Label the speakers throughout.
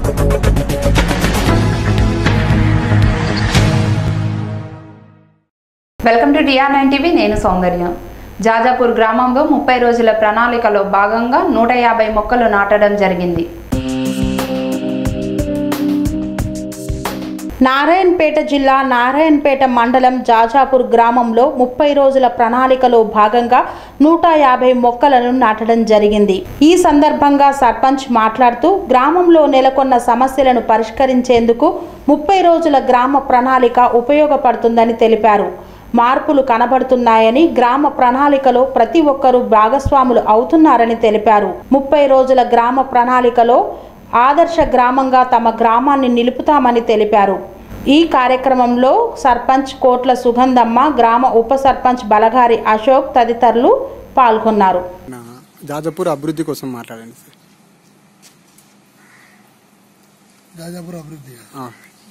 Speaker 1: welcome to DR nine TV నేను సౌందర్య జాజాపూర్ గ్రామంలో ముప్పై రోజుల ప్రణాళికలో భాగంగా నూట యాభై మొక్కలు నాటడం జరిగింది
Speaker 2: నారాయణపేట జిల్లా నారాయణపేట మండలం జాజాపూర్ గ్రామంలో ముప్పై రోజుల ప్రణాళికలో భాగంగా నూట యాభై మొక్కలను నాటడం జరిగింది ఈ సందర్భంగా సర్పంచ్ మాట్లాడుతూ గ్రామంలో నెలకొన్న సమస్యలను పరిష్కరించేందుకు ముప్పై రోజుల గ్రామ ప్రణాళిక ఉపయోగపడుతుందని తెలిపారు మార్పులు కనబడుతున్నాయని గ్రామ ప్రణాళికలో ప్రతి ఒక్కరూ భాగస్వాములు అవుతున్నారని తెలిపారు ముప్పై రోజుల గ్రామ ప్రణాళికలో ఆదర్శ గ్రామంగా తమ గ్రామాన్ని నిలుపుతామని తెలిపారు ఈ కార్యక్రమంలో సర్పంచ్ కోట్ల సుగంధమ్మ గ్రామ ఉప సర్పంచ్ బలగారి అశోక్ తదితరులు పాల్గొన్నారు
Speaker 3: నా జాజపూర్ అభివృద్ధి కోసం మాట్లాడండి సార్
Speaker 4: జాజాపూర్ అభివృద్ధి
Speaker 3: ఆ,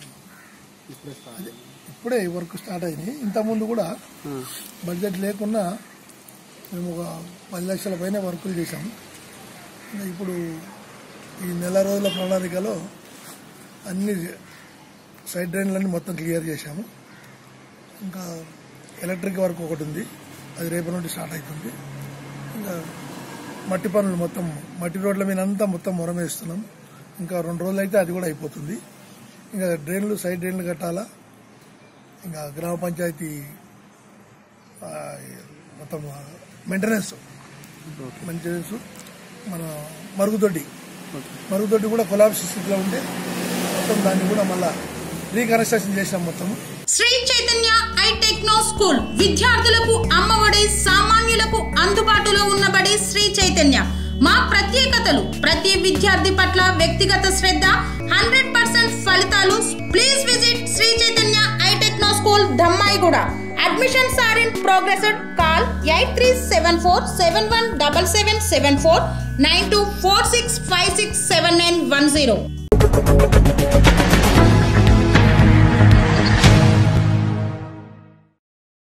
Speaker 4: ఇప్పుడే ఈ వర్క్ స్టార్ట్ అయింది ఇంతకుముందు కూడా బడ్జెట్ లేకున్నా మేము ఒక పది లక్షల పైన వర్కులు చేశాము ఇంకా ఇప్పుడు ఈ నెల రోజుల ప్రణాళికలో అన్ని సైడ్ డ్రైన్లన్నీ మొత్తం క్లియర్ చేశాము ఇంకా ఎలక్ట్రిక్ వర్క్ ఒకటి ఉంది అది రేపు నుండి స్టార్ట్ అవుతుంది ఇంకా మట్టి పనులు మొత్తం మట్టి రోడ్ల మీద అంతా మొత్తం మొరం వేస్తున్నాం ఇంకా రెండు రోజులు అయితే అది కూడా అయిపోతుంది ఇంకా డ్రైన్లు సైడ్ డ్రైన్లు కట్టాలా ఇంకా గ్రామ పంచాయతీ ఆ, మొత్తం మెయింటెనెన్స్ మెయింటెనెన్స్ మన మరుగుదొడ్డి మరుగుదొడ్డి కూడా కొలాబ్స్ స్థితిలో ఉంటే మొత్తం దాన్ని కూడా మళ్ళా రీకన్స్ట్రక్షన్ చేసాం మొత్తం
Speaker 5: Shri Chaitanya I techno school విద్యార్థులకు అమ్మఒడి సామాన్యులకు అందుబాటులో ఉన్నబడి శ్రీ చైతన్య మా ప్రత్యేకతలు ప్రతి విద్యార్థి పట్ల వ్యక్తిగత శ్రద్ధ హండ్రెడ్ పర్సెంట్ ఫలితాలు please visit Shri Chaitanya I techno school Dammaiguda admissions are in progress call eight three seven four seven one double seven seven four nine two four six five six seven nine one zero